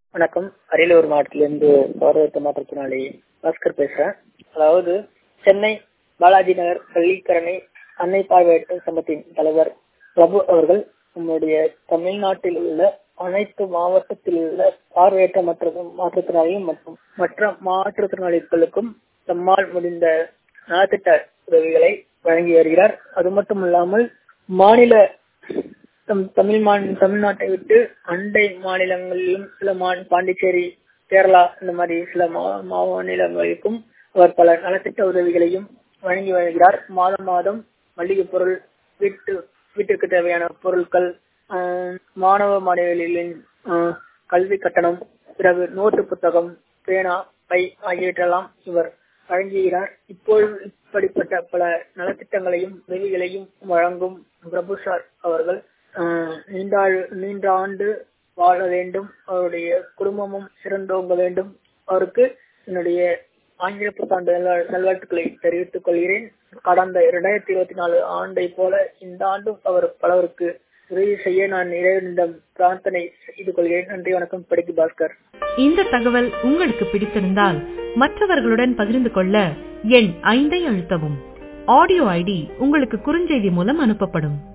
வணக்கம் அரியலூர் மாவட்டத்திலிருந்து பார்வையற்ற மாற்றுத்திறனாளி பாஸ்கர் பேசுறேன் அதாவது சென்னை பாலாஜி நகர் பள்ளிக்கரணை அன்னை பார்வையற்ற சங்கத்தின் தலைவர் பிரபு அவர்கள் நம்முடைய தமிழ்நாட்டில் உள்ள அனைத்து மாவட்டத்தில் உள்ள பார்வையற்ற மற்ற மாற்றுத்திறனாளிகள் மற்றும் மற்ற மாற்றுத்திறனாளிகளுக்கும் தம்மால் முடிந்த நலத்திட்ட உதவிகளை வழங்கி வருகிறார் அது மட்டும் இல்லாமல் மாநில தம் தமிழ் மாநில தமிழ்நாட்டை விட்டு அண்டை மாநிலங்களிலும் சில மா பாண்டிச்சேரி கேரளா இந்த மாதிரி சில மாநிலங்களுக்கும் அவர் பல நலத்திட்ட உதவிகளையும் வழங்கி வருகிறார் மாதம் மாதம் மளிகை பொருள் வீட்டு வீட்டிற்கு தேவையான பொருட்கள் மாணவ மாணவிகளின் கல்வி கட்டணம் பிறகு நோட்டு புத்தகம் பேனா பை ஆகியவற்றெல்லாம் இவர் வழங்குகிறார் இப்பொழுது இப்படிப்பட்ட பல நலத்திட்டங்களையும் உதவிகளையும் வழங்கும் பிரபு சார் அவர்கள் நீண்ட நீண்ட ஆண்டு வாழ வேண்டும் அவருடைய குடும்பமும் சிறந்தோங்க வேண்டும் அவருக்கு என்னுடைய ஆங்கில புத்தாண்டு நல்வாழ்த்துக்களை தெரிவித்துக் கொள்கிறேன் கடந்த இரண்டாயிரத்தி இருபத்தி நாலு ஆண்டை போல இந்த ஆண்டும் அவர் பலருக்கு உதவி செய்ய நான் இறைவனிடம் பிரார்த்தனை செய்து கொள்கிறேன் நன்றி வணக்கம் படிக்கு பாஸ்கர் இந்த தகவல் உங்களுக்கு பிடித்திருந்தால் மற்றவர்களுடன் பகிர்ந்து கொள்ள எண் ஐந்தை அழுத்தவும் ஆடியோ ஐடி உங்களுக்கு குறுஞ்செய்தி மூலம் அனுப்பப்படும்